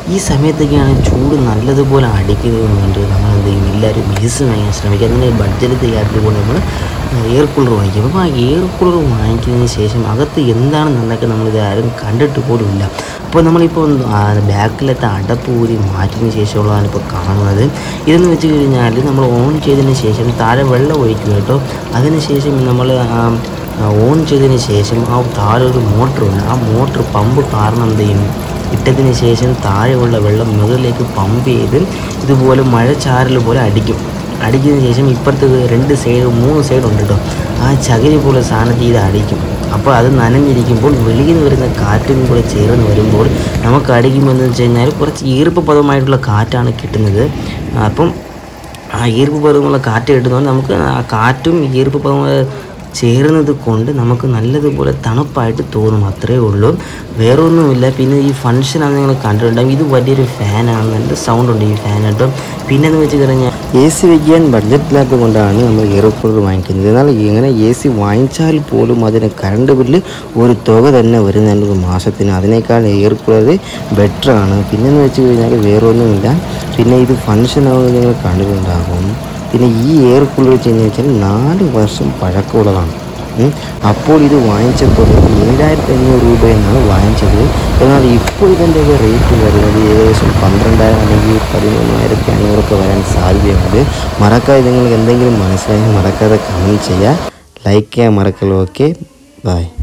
ഈ സമയത്തൊക്കെയാണ് ചൂട് നല്ലതുപോലെ അടിക്കുന്നത് കൊണ്ട് നമ്മൾ എന്ത് ചെയ്യും എല്ലാവരും എ സി വാങ്ങാൻ ശ്രമിക്കുക അതിന് ബഡ്ജറ്റ് തയ്യാറത്തിൽ കൊണ്ട് നമ്മൾ എയർ കൂളർ വാങ്ങിക്കും അപ്പോൾ ആ എയർ കൂളർ വാങ്ങിക്കുന്നതിന് ശേഷം അകത്ത് എന്താണെന്നുണ്ടെങ്കിൽ നമ്മളിത് ആരും കണ്ടിട്ട് പോലും ഇല്ല അപ്പോൾ നമ്മളിപ്പോൾ ബാക്കിലത്തെ അടപ്പ് ഊരി മാറ്റിയതിന് ശേഷമുള്ളതാണ് ഇപ്പോൾ കാണുന്നത് ഇതെന്ന് വെച്ച് കഴിഞ്ഞാൽ നമ്മൾ ഓൺ ചെയ്തതിന് ശേഷം താഴെ വെള്ളം ഒഴിക്കും കേട്ടോ അതിനുശേഷം നമ്മൾ ഓൺ ചെയ്തതിന് ശേഷം ആ താഴെ ഒരു മോട്ടറുണ്ട് ആ മോട്ടർ പമ്പ് കാരണം എന്ത് ചെയ്യും ഇട്ടതിന് ശേഷം താഴെയുള്ള വെള്ളം മുകളിലേക്ക് പമ്പ് ചെയ്ത് ഇതുപോലെ മഴച്ചാരൽ പോലെ അടിക്കും അടിച്ചതിന് ശേഷം ഇപ്പുറത്ത് രണ്ട് സൈഡ് മൂന്ന് സൈഡ് ഉണ്ട് കേട്ടോ ആ ചകിരി പോലെ സാധനത്തിൽ ഇത് അടിക്കും അപ്പോൾ അത് നനഞ്ഞിരിക്കുമ്പോൾ വെളിയിൽ നിന്ന് വരുന്ന കാറ്റും കൂടെ ചേർന്ന് വരുമ്പോൾ നമുക്ക് അടിക്കുമെന്ന് വെച്ച് കഴിഞ്ഞാൽ കുറച്ച് ഈർപ്പ പദമായിട്ടുള്ള കാറ്റാണ് കിട്ടുന്നത് അപ്പം ആ ഈർപ്പ് പദമുള്ള കാറ്റ് കിട്ടുന്നതുകൊണ്ട് നമുക്ക് ആ കാറ്റും ഈർപ്പ് പദം ചേരുന്നത് കൊണ്ട് നമുക്ക് നല്ലതുപോലെ തണുപ്പായിട്ട് തോന്നും അത്രേ ഉള്ളൂ വേറെ ഒന്നുമില്ല പിന്നെ ഈ ഫങ്ഷനാണ് നിങ്ങൾ കണ്ടിട്ടുണ്ടാകും ഇത് വലിയൊരു ഫാനാണ് നല്ല സൗണ്ട് ഉണ്ട് ഈ ഫാൻ കേട്ടോ പിന്നെ എന്ന് വെച്ച് കഴിഞ്ഞാൽ എ സി വയ്ക്കാൻ ബഡ്ജറ്റില്ലാത്തത് കൊണ്ടാണ് നമ്മൾ എയർ കൂളർ വാങ്ങിക്കുന്നത് എന്നാൽ ഇങ്ങനെ എ സി വാങ്ങിച്ചാൽ പോലും അതിന് കറണ്ട് ബില്ല് ഒരു തുക തന്നെ വരുന്നുണ്ട് ഒരു മാസത്തിന് അതിനേക്കാൾ എയർ കൂളർ ബെറ്ററാണ് പിന്നെന്ന് വെച്ച് കഴിഞ്ഞാൽ വേറെ ഒന്നുമില്ല പിന്നെ ഇത് ഫങ്ഷനാവുന്നത് നിങ്ങൾ കണ്ടിട്ടുണ്ടാകും പിന്നെ ഈ എയർ കൂളർ വെച്ച് വെച്ചാൽ നാല് വർഷം പഴക്കമുള്ളതാണ് ഉം. അപ്പോൾ ഇത് വാങ്ങിച്ചപ്പോൾ ഏഴായിരത്തി അഞ്ഞൂറ് രൂപ എന്നാണ് വാങ്ങിച്ചത് എന്നാൽ ഇപ്പോൾ ഇതിൻ്റെ റേറ്റ് വരുന്നത് ഏകദേശം പന്ത്രണ്ടായിരം അല്ലെങ്കിൽ പതിമൂന്നായിരത്തി അഞ്ഞൂറൊക്കെ വരാൻ സാധ്യതയുണ്ട് മറക്കാതെ നിങ്ങൾക്ക് എന്തെങ്കിലും മനസ്സിലായി മറക്കാതെ കമൻറ്റ് ചെയ്യുക ലൈക്ക് ചെയ്യാൻ മറക്കല്ലോ ഓക്കെ ബൈ